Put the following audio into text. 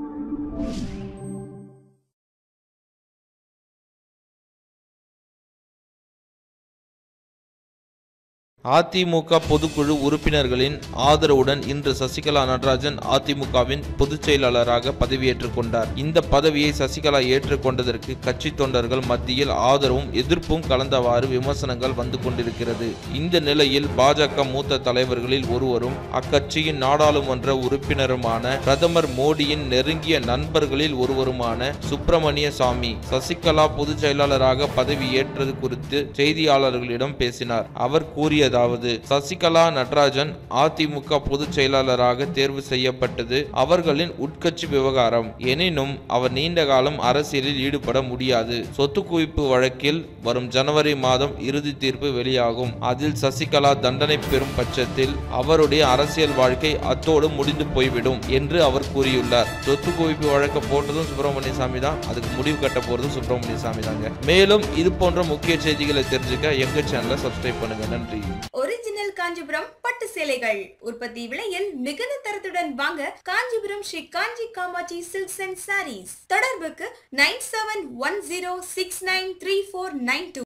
அதிமுக பொதுக்குழு உறுப்பினர்களின் ஆதரவுடன் இன்று சசிகலா நடராஜன் அதிமுகவின் பொதுச் செயலாளராக பதவியேற்றுக் கொண்டார் இந்த பதவியை சசிகலா ஏற்றுக்கொண்டதற்கு கட்சி தொண்டர்கள் மத்தியில் ஆதரவும் எதிர்ப்பும் கலந்தவாறு விமர்சனங்கள் வந்து கொண்டிருக்கிறது இந்த நிலையில் பாஜக மூத்த தலைவர்களில் ஒருவரும் அக்கட்சியின் நாடாளுமன்ற உறுப்பினருமான பிரதமர் மோடியின் நெருங்கிய நண்பர்களில் ஒருவருமான சுப்பிரமணிய சாமி சசிகலா பொதுச் செயலாளராக பதவியேற்றது குறித்து செய்தியாளர்களிடம் பேசினார் அவர் கூறியதாவது சசிகலா நடராஜன் அதிமுக பொதுச் செயலாளராக தேர்வு செய்யப்பட்டது அவர்களின் உட்கட்சி விவகாரம் எனினும் அவர் நீண்ட காலம் அரசியலில் ஈடுபட முடியாது சொத்து குவிப்பு வழக்கில் வரும் ஜனவரி மாதம் இறுதி தீர்ப்பு வெளியாகும் அதில் சசிகலா தண்டனை பெறும் பட்சத்தில் அவருடைய அரசியல் வாழ்க்கை அத்தோடு முடிந்து போய்விடும் என்று அவர் கூறியுள்ளார் சொத்து குவிப்பு வழக்க போட்டதும் சுப்பிரமணிய சாமி தான் அதுக்கு முடிவு கட்ட போறதும் சுப்பிரமணிய சாமி தாங்க மேலும் இது போன்ற முக்கிய செய்திகளை தெரிஞ்சுக்க எங்க சேனலை சப்ஸ்கிரைப் பண்ணுங்க நன்றி ஒரிஜினல் காஞ்சிபுரம் பட்டு சேலைகள் உற்பத்தி விலையில் மிகுந்த தரத்துடன் வாங்க Kanchipuram Sri Kanchi Kamakshi silks and sarees தொடர்புக்கு nine seven one zero six nine three four nine two